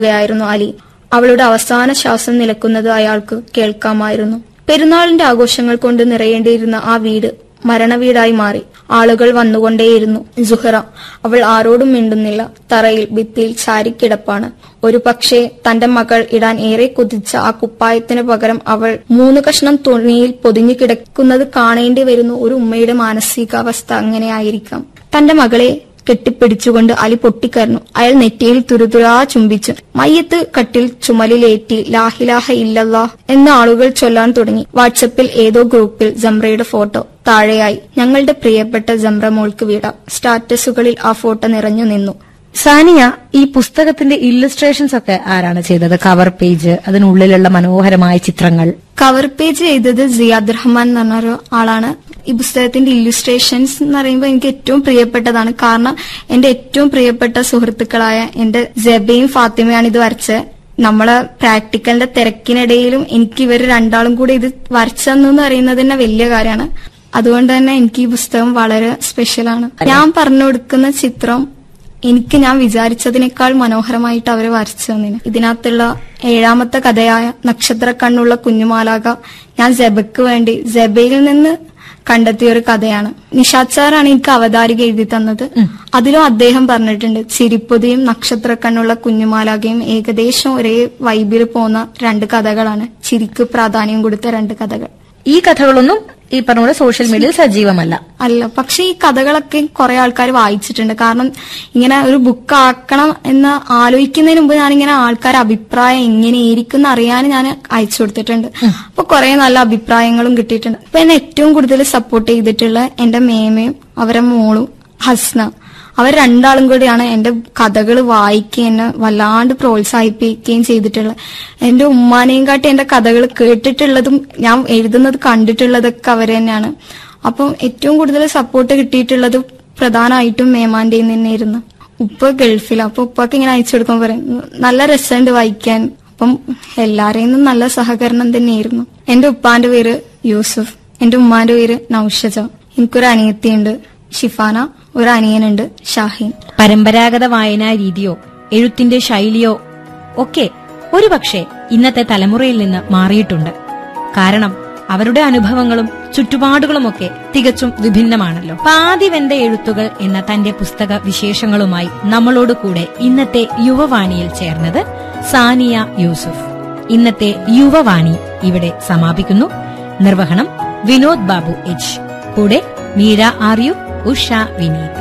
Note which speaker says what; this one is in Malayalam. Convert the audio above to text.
Speaker 1: യായിരുന്നു അലി അവളുടെ അവസാന ശ്വാസം നിലക്കുന്നത് അയാൾക്ക് കേൾക്കാമായിരുന്നു പെരുന്നാളിന്റെ ആഘോഷങ്ങൾ കൊണ്ട് നിറയേണ്ടിയിരുന്ന ആ വീട് മരണവീടായി മാറി ആളുകൾ വന്നുകൊണ്ടേയിരുന്നു സുഹറ അവൾ ആരോടും മിണ്ടുന്നില്ല തറയിൽ ഭിത്തിയിൽ ചാരിക്കിടപ്പാണ് ഒരു പക്ഷേ തന്റെ മകൾ ഇടാൻ ഏറെ കൊതിച്ച ആ കുപ്പായത്തിന് പകരം അവൾ മൂന്ന് കഷ്ണം തുണിയിൽ പൊതിഞ്ഞു കിടക്കുന്നത് കാണേണ്ടി വരുന്ന ഒരു ഉമ്മയുടെ മാനസികാവസ്ഥ അങ്ങനെയായിരിക്കാം തന്റെ മകളെ കെട്ടിപ്പിടിച്ചുകൊണ്ട് അലി പൊട്ടിക്കരഞ്ഞു അയാൾ നെറ്റിയിൽ തുരുതുരാ ചുംബിച്ചു മയ്യത്ത് കട്ടിൽ ചുമലിലേറ്റി ലാഹിലാഹ ഇല്ലല്ലാ എന്ന ആളുകൾ ചൊല്ലാൻ തുടങ്ങി വാട്സപ്പിൽ ഏതോ ഗ്രൂപ്പിൽ ജംറയുടെ ഫോട്ടോ താഴെയായി ഞങ്ങളുടെ പ്രിയപ്പെട്ട ജംറ മോൾക്ക് വീടാം സ്റ്റാറ്റസുകളിൽ ആ ഫോട്ടോ നിറഞ്ഞു നിന്നു
Speaker 2: സാനിയ ഈ പുസ്തകത്തിന്റെ ഇല്ലസ്ട്രേഷൻസ് ഒക്കെ ആരാണ് ചെയ്തത് കവർ പേജ് അതിനുള്ളിലുള്ള മനോഹരമായ ചിത്രങ്ങൾ
Speaker 1: കവർ പേജ് ചെയ്തത് സിയാദ് റഹ്മാൻ എന്ന് പറഞ്ഞൊരു ആളാണ് ഈ പുസ്തകത്തിന്റെ ഇല്ലുസ്ട്രേഷൻസ് എന്ന് പറയുമ്പോൾ എനിക്ക് ഏറ്റവും പ്രിയപ്പെട്ടതാണ് കാരണം എന്റെ ഏറ്റവും പ്രിയപ്പെട്ട സുഹൃത്തുക്കളായ എന്റെ ജബയും ഫാത്തിമയാണ് ഇത് വരച്ചത് നമ്മളെ പ്രാക്ടിക്കലിന്റെ തിരക്കിനിടയിലും എനിക്ക് ഇവർ രണ്ടാളും കൂടി ഇത് വരച്ചെന്ന് പറയുന്നത് തന്നെ വലിയ കാര്യമാണ് അതുകൊണ്ട് തന്നെ എനിക്ക് ഈ പുസ്തകം വളരെ സ്പെഷ്യലാണ് ഞാൻ പറഞ്ഞു കൊടുക്കുന്ന ചിത്രം എനിക്ക് ഞാൻ വിചാരിച്ചതിനേക്കാൾ മനോഹരമായിട്ട് അവര് വരച്ചു തന്നിന് ഇതിനകത്തുള്ള ഏഴാമത്തെ കഥയായ നക്ഷത്ര കണ്ണുള്ള കുഞ്ഞുമാലാക ഞാൻ ജബയ്ക്ക് വേണ്ടി ജബയിൽ നിന്ന് കണ്ടെത്തിയ ഒരു കഥയാണ് നിഷാദ് സാറാണ് എനിക്ക് അവതാരിക എഴുതി തന്നത് അതിലും അദ്ദേഹം പറഞ്ഞിട്ടുണ്ട് ചിരിപ്പൊതിയും നക്ഷത്ര കണ്ണുള്ള കുഞ്ഞുമാലാകയും ഏകദേശം ഒരേ വൈബിൽ പോകുന്ന രണ്ട് കഥകളാണ് ചിരിക്ക് പ്രാധാന്യം കൊടുത്ത രണ്ട് കഥകൾ
Speaker 2: ഈ കഥകളൊന്നും ഈ പറഞ്ഞ പോലെ സോഷ്യൽ മീഡിയയിൽ സജീവമല്ല
Speaker 1: അല്ല പക്ഷെ ഈ കഥകളൊക്കെ കുറെ ആൾക്കാർ വായിച്ചിട്ടുണ്ട് കാരണം ഇങ്ങനെ ഒരു ബുക്ക് ആക്കണം എന്ന് ആലോചിക്കുന്നതിന് മുമ്പ് ഞാനിങ്ങനെ ആൾക്കാരുടെ അഭിപ്രായം എങ്ങനെയായിരിക്കും എന്ന് അറിയാൻ ഞാൻ അയച്ചു കൊടുത്തിട്ടുണ്ട് അപ്പൊ കുറെ നല്ല അഭിപ്രായങ്ങളും കിട്ടിയിട്ടുണ്ട് അപ്പൊ എന്നെ ഏറ്റവും കൂടുതൽ സപ്പോർട്ട് ചെയ്തിട്ടുള്ള എന്റെ മേമയും അവരെ മോളും ഹസ്ന അവർ രണ്ടാളും കൂടിയാണ് എന്റെ കഥകൾ വായിക്കുകയും എന്നെ വല്ലാണ്ട് പ്രോത്സാഹിപ്പിക്കുകയും ചെയ്തിട്ടുള്ളത് എന്റെ ഉമ്മാനെയും കാട്ടി എന്റെ കഥകൾ കേട്ടിട്ടുള്ളതും ഞാൻ എഴുതുന്നത് കണ്ടിട്ടുള്ളതൊക്കെ അവർ തന്നെയാണ് അപ്പം ഏറ്റവും കൂടുതൽ സപ്പോർട്ട് കിട്ടിയിട്ടുള്ളത് പ്രധാനമായിട്ടും മേമാന്റെയിൽ നിന്നായിരുന്നു ഉപ്പ ഗൾഫിൽ അപ്പൊ ഉപ്പക്ക് ഇങ്ങനെ അയച്ചു കൊടുക്കാൻ പറയും നല്ല രസമുണ്ട് വായിക്കാൻ അപ്പം എല്ലാരെയും നിന്നും നല്ല സഹകരണം തന്നെയായിരുന്നു എന്റെ ഉപ്പാന്റെ പേര് യൂസുഫ് എന്റെ ഉമ്മാന്റെ പേര് നൌഷജ എനിക്കൊരു അനിയത്തിയുണ്ട് ഷിഫാന ഒരു അനിയനുണ്ട് ഷാഹിൻ
Speaker 3: പരമ്പരാഗത വായനാ രീതിയോ എഴുത്തിന്റെ ശൈലിയോ ഒക്കെ ഒരുപക്ഷെ ഇന്നത്തെ തലമുറയിൽ നിന്ന് മാറിയിട്ടുണ്ട് കാരണം അവരുടെ അനുഭവങ്ങളും ചുറ്റുപാടുകളുമൊക്കെ തികച്ചും വിഭിന്നമാണല്ലോ പാതിവെന്ത എഴുത്തുകൾ എന്ന തന്റെ പുസ്തക വിശേഷങ്ങളുമായി നമ്മളോട് കൂടെ ഇന്നത്തെ യുവവാണിയിൽ ചേർന്നത് സാനിയ യൂസുഫ് ഇന്നത്തെ യുവവാണി ഇവിടെ സമാപിക്കുന്നു നിർവഹണം വിനോദ് ബാബു എച്ച് കൂടെ മീര ആർയു ഉഷ വിനീത്